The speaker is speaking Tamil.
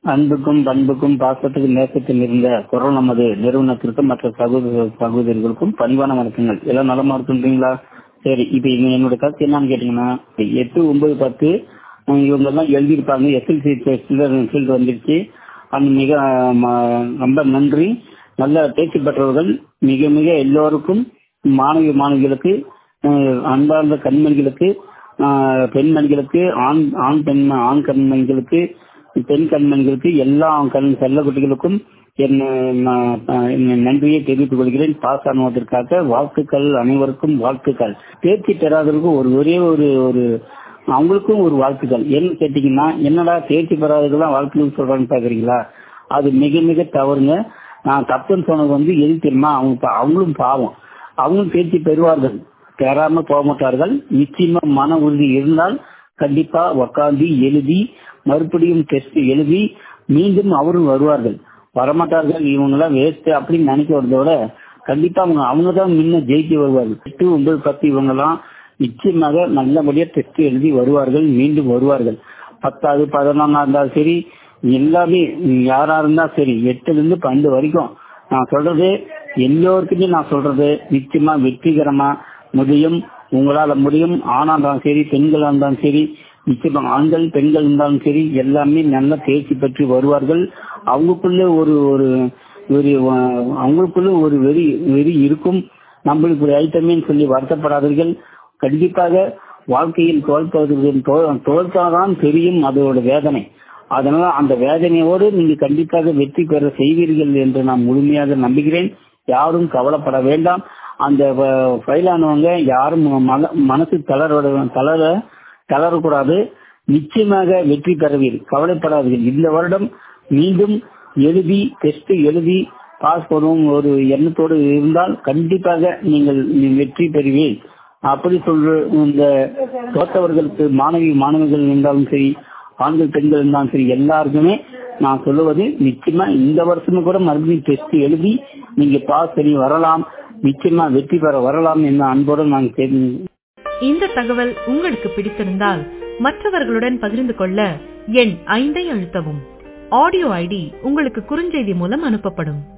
அன்புக்கும் பண்புக்கும் பாசத்துக்கும் நேசத்தில் இருந்த குரல் நமது நிறுவனத்திற்கும் மற்ற சகோதர சகோதரிகளுக்கும் பணிவான வணக்கங்கள் எல்லாம் நலமா இருக்குன்றீங்களா சரி இப்ப இவங்க என்னோட கருத்து என்னன்னு கேட்டீங்கன்னா எட்டு ஒன்பது பத்து அஹ் இவங்க எல்லாம் எழுதியிருப்பாங்க எஸ்எல்சி ரிசல்ட் வந்துருச்சு அந்த மிக ம- ரொம்ப நன்றி நல்ல தேர்ச்சி பெற்றவர்கள் மிக மிக எல்லோருக்கும் மாணவி மாணவிகளுக்கு அஹ் அன்பார்ந்த கண்மணிகளுக்கு ஆஹ் பெண்மணிகளுக்கு ஆண் ஆண் பெண் ஆண் கண்மணிகளுக்கு பெண் கண்மணிகளுக்கு எல்லா கண் செல்ல குட்டிகளுக்கும் என் நான், ஆஹ், என் நன்றியை தெரிவித்துக் கொள்கிறேன் பாஸ் ஆனதற்காக வாழ்த்துக்கள் அனைவருக்கும் வாழ்த்துக்கள் தேர்ச்சி பெறாதவர்களுக்கு ஒரு ஒரே ஒரு ஒரு அவங்களுக்கும் ஒரு வாழ்த்துக்கள் என்ன கேட்டீங்கன்னா என்னடா தேர்ச்சி பெறாதவர்கள் வாழ்த்துக்கள் சொல்றான்னு பாக்குறீங்களா அது மிக மிக தவறுங்க நான் தப்புன்னு சொன்னது வந்து எது தெரியுமா அவங்க பா- அவங்களும் பாவம் அவங்களும் தேர்ச்சி பெறுவார்கள் பெறாம போக மாட்டார்கள் நிச்சயமா மன உறுதி இருந்தால் கண்டிப்பா உக்காந்து எழுதி மறுபடியும் டெஸ்ட் எழுதி மீண்டும் அவரும் வருவார்கள் வரமாட்டார்கள் இவங்க எல்லாம் வேஸ்ட் அப்படின்னு நினைக்கிறத விட கண்டிப்பா அவங்க அவங்க தான் முன்ன ஜெயிக்க வருவார்கள் எட்டு ஒன்பது பத்து இவங்க எல்லாம் நிச்சயமாக நல்லபடியா டெஸ்ட் எழுதி வருவார்கள் மீண்டும் வருவார்கள் பத்தாவது பதினொன்னா இருந்தாலும் சரி எல்லாமே யாரா இருந்தா சரி எட்டுல இருந்து பன்னெண்டு வரைக்கும் நான் சொல்றது எல்லோருக்குமே நான் சொல்றது நிச்சயமா வெற்றிகரமா முடியும் உங்களால முடியும் ஆணா இருந்தாலும் சரி பெண்களா இருந்தாலும் சரி நிச்சயமா ஆண்கள் பெண்கள் இருந்தாலும் சரி எல்லாமே நல்ல தேர்ச்சி பெற்று வருவார்கள் அவங்களுக்குள்ள ஒரு ஒரு ஒரு அஹ், அவங்களுக்குள்ள ஒரு வெறி வெறி இருக்கும் நம்மளுக்கு ஒரு ஐட்டமேன்னு சொல்லி வருத்தப்படாதீர்கள் கண்டிப்பாக வாழ்க்கையில் தோல்பவர்கள் தோ- தோற்றாதான் தெரியும் அதோட வேதனை அதனால அந்த வேதனையோடு நீங்க கண்டிப்பாக வெற்றி பெற செய்வீர்கள் என்று நான் முழுமையாக நம்புகிறேன் யாரும் கவலைப்பட வேண்டாம் அந்த ஃபைலானவங்க யாரும் மன- மனசு தளர தளர தளரக்கூடாது நிச்சயமாக வெற்றி பெறுவீர் கவலைப்படாதீர்கள் இந்த வருடம் மீண்டும் எழுதி டெஸ்ட் எழுதி பாஸ் பண்ணும் ஒரு எண்ணத்தோடு இருந்தால் கண்டிப்பாக நீங்கள் நீ வெற்றி பெறுவீர் அப்படி சொல்ற இந்த தோற்றவர்களுக்கு மாணவி மாணவிகள் இருந்தாலும் சரி ஆண்கள் பெண்கள் இருந்தாலும் சரி எல்லாருக்குமே நான் சொல்லுவது நிச்சயமா இந்த வருஷமும் கூட மறுபடியும் டெஸ்ட் எழுதி நீங்க பாஸ் பண்ணி வரலாம் நிச்சயமா வெற்றி பெற வரலாம் என்ற அன்போடு நான் தெரிந்து இந்த தகவல் உங்களுக்கு பிடித்திருந்தால் மற்றவர்களுடன் பகிர்ந்து கொள்ள எண் ஐந்தை அழுத்தவும் ஆடியோ ஐடி உங்களுக்கு குறுஞ்செய்தி மூலம் அனுப்பப்படும்